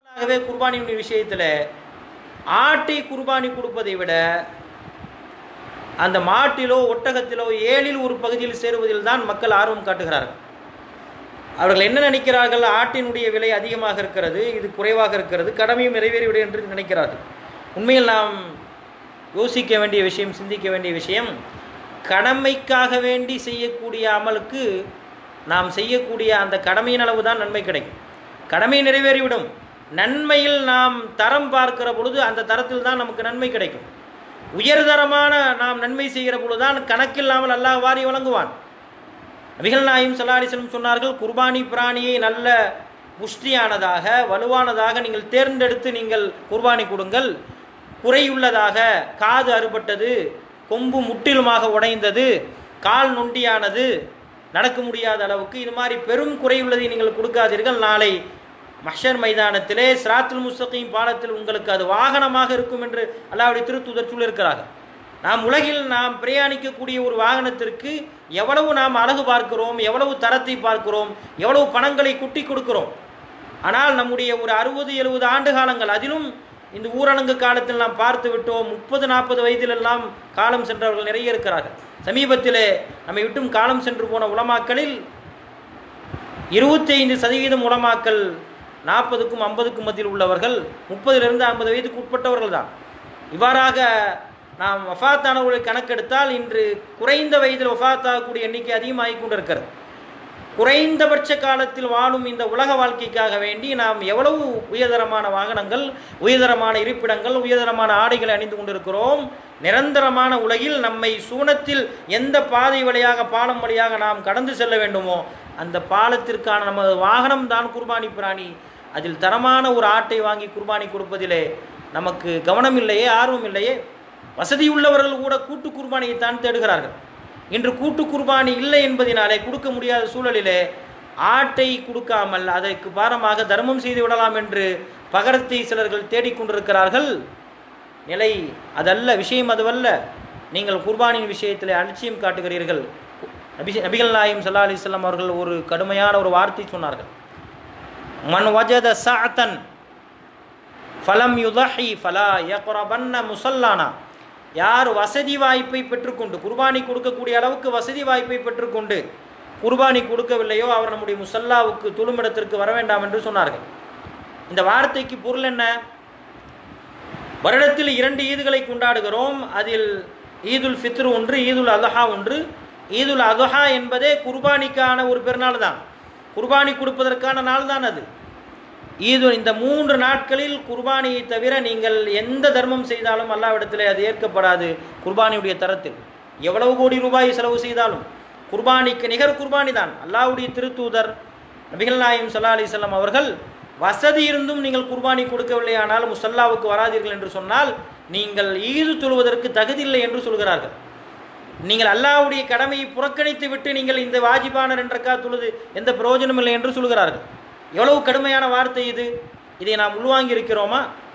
ஆகவே குர்பானியுடைய விஷயத்தில் ஆட்டை குர்பானி கொடுப்பதை விட அந்த மாட்டிலோ ஒட்டகத்திலோ ஏழில் ஒரு பகுதியில் சேருவதில் தான் மக்கள் ஆர்வம் காட்டுகிறார்கள் அவர்கள் என்ன நினைக்கிறார்கள் ஆட்டினுடைய விலை அதிகமாக இருக்கிறது இது குறைவாக இருக்கிறது கடமையும் நிறைவேறிவிடும் என்று நினைக்கிறார்கள் உண்மையில் நாம் யோசிக்க வேண்டிய விஷயம் சிந்திக்க வேண்டிய விஷயம் கடமைக்காக வேண்டி செய்யக்கூடிய அமலுக்கு நாம் செய்யக்கூடிய அந்த கடமையின் அளவு தான் நன்மை கிடைக்கும் கடமை நிறைவேறிவிடும் நன்மையில் நாம் தரம் பார்க்கிற பொழுது அந்த தரத்தில் தான் நமக்கு நன்மை கிடைக்கும் உயர்தரமான நாம் நன்மை செய்கிற பொழுதுதான் கணக்கில்லாமல் அல்லாஹ் வாரி வழங்குவான் நபிகள் நாயும் சல்லாடிசனம் சொன்னார்கள் குர்பானி பிராணியை நல்ல புஷ்டியானதாக வலுவானதாக நீங்கள் தேர்ந்தெடுத்து நீங்கள் குர்பானி கொடுங்கள் குறையுள்ளதாக காது அறுபட்டது கொம்பு முற்றிலுமாக உடைந்தது கால் நொண்டியானது நடக்க முடியாத அளவுக்கு இது மாதிரி பெரும் குறையுள்ளதை நீங்கள் கொடுக்காதீர்கள் நாளை மஷர் மைதானத்திலே சிராத்துல் முஸ்தகீம் பாலத்தில் உங்களுக்கு அது வாகனமாக இருக்கும் என்று அல்லாவுடைய திருத்துதர் சொல்லியிருக்கிறார்கள் நாம் உலகில் நாம் பிரயாணிக்கக்கூடிய ஒரு வாகனத்திற்கு எவ்வளவு நாம் அழகு பார்க்கிறோம் எவ்வளவு தரத்தை பார்க்கிறோம் எவ்வளவு பணங்களை குட்டி கொடுக்கிறோம் ஆனால் நம்முடைய ஒரு அறுபது எழுபது ஆண்டு காலங்கள் அதிலும் இந்த ஊரடங்கு காலத்தில் நாம் பார்த்து விட்டோம் முப்பது நாற்பது வயதிலெல்லாம் காலம் சென்றவர்கள் நிறைய இருக்கிறார்கள் சமீபத்திலே நம்மை விட்டும் காலம் சென்று போன உலமாக்களில் இருபத்தி ஐந்து சதவீதம் உலமாக்கள் நாற்பதுக்கும் ஐம்பதுக்கும் மத்தியில் உள்ளவர்கள் முப்பதிலிருந்து ஐம்பது வயதுக்கு உட்பட்டவர்கள் தான் இவ்வாறாக நாம் வஃபாத்தானவர்களை கணக்கெடுத்தால் இன்று குறைந்த வயதில் வஃபாத்தாகக்கூடிய எண்ணிக்கை அதிகமாகிக் கொண்டிருக்கிறது குறைந்தபட்ச காலத்தில் வாழும் இந்த உலக வாழ்க்கைக்காக வேண்டி நாம் எவ்வளவு உயர்தரமான வாகனங்கள் உயர்தரமான இருப்பிடங்கள் உயர்தரமான ஆடைகளை அணிந்து கொண்டிருக்கிறோம் நிரந்தரமான உலகில் நம்மை சூனத்தில் எந்த பாதை வழியாக பாலம் வழியாக நாம் கடந்து செல்ல வேண்டுமோ அந்த பாலத்திற்கான நமது வாகனம் தான் குர்பானி பிராணி அதில் தரமான ஒரு ஆட்டை வாங்கி குர்பானி கொடுப்பதிலே நமக்கு கவனம் இல்லையே ஆர்வம் இல்லையே வசதியுள்ளவர்கள் கூட கூட்டு குர்பானியை தான் தேடுகிறார்கள் இன்று கூட்டு குர்பானி இல்லை என்பதினாலே கொடுக்க முடியாத சூழலிலே ஆட்டை கொடுக்காமல் அதற்கு பாரமாக தர்மம் செய்து விடலாம் என்று பகரத்தை சிலர்கள் தேடிக்கொண்டிருக்கிறார்கள் நிலை அதல்ல விஷயம் அதுவல்ல நீங்கள் குர்பானின் விஷயத்தில் அலட்சியம் காட்டுகிறீர்கள் நபி நபிகள் நாயும் சல்லா அலிஸ்லாம் அவர்கள் ஒரு கடுமையான ஒரு வார்த்தை சொன்னார்கள் மன் வஜத சாத்தன் ஃபலம் யுதஹி ஃபலா யக்ரபன்ன முசல்லானா யார் வசதி வாய்ப்பை பெற்றுக்கொண்டு குர்பானி கொடுக்கக்கூடிய அளவுக்கு வசதி வாய்ப்பை பெற்றுக்கொண்டு குர்பானி கொடுக்கவில்லையோ அவர் நம்முடைய முசல்லாவுக்கு துளுமிடத்திற்கு வர வேண்டாம் என்று சொன்னார்கள் இந்த வார்த்தைக்கு பொருள் என்ன வருடத்தில் இரண்டு ஈதுகளை கொண்டாடுகிறோம் அதில் ஈதுல் ஃபித்ரு ஒன்று ஈதுல் அதஹா ஒன்று ஈதுல் அதஹா என்பதே குர்பானிக்கான ஒரு பெருநாள் தான் குர்பானி கொடுப்பதற்கான நாள் தான் அது ஈது இந்த மூன்று நாட்களில் குர்பானியை தவிர நீங்கள் எந்த தர்மம் செய்தாலும் அல்லாவிடத்தில் அது ஏற்கப்படாது குர்பானியுடைய தரத்தில் எவ்வளவு கோடி ரூபாய் செலவு செய்தாலும் குர்பானிக்கு நிகர் குர்பானி தான் அல்லாவுடைய திருத்தூதர் நபிகள் நாயம் சல்லா அலிசல்லாம் அவர்கள் வசதி இருந்தும் நீங்கள் குர்பானி கொடுக்கவில்லை ஆனால் முசல்லாவுக்கு வராதீர்கள் என்று சொன்னால் நீங்கள் ஈது தொழுவதற்கு தகுதியில்லை என்று சொல்கிறார்கள் நீங்கள் அல்லாவுடைய கடமையை புறக்கணித்து விட்டு நீங்கள் இந்த வாஜிபான ரெண்டக்கா தொழுது எந்த பிரயோஜனம் இல்லை என்று சொல்கிறார்கள் எவ்வளவு கடுமையான வார்த்தை இது இதை நாம் உள்வாங்கி இருக்கிறோமா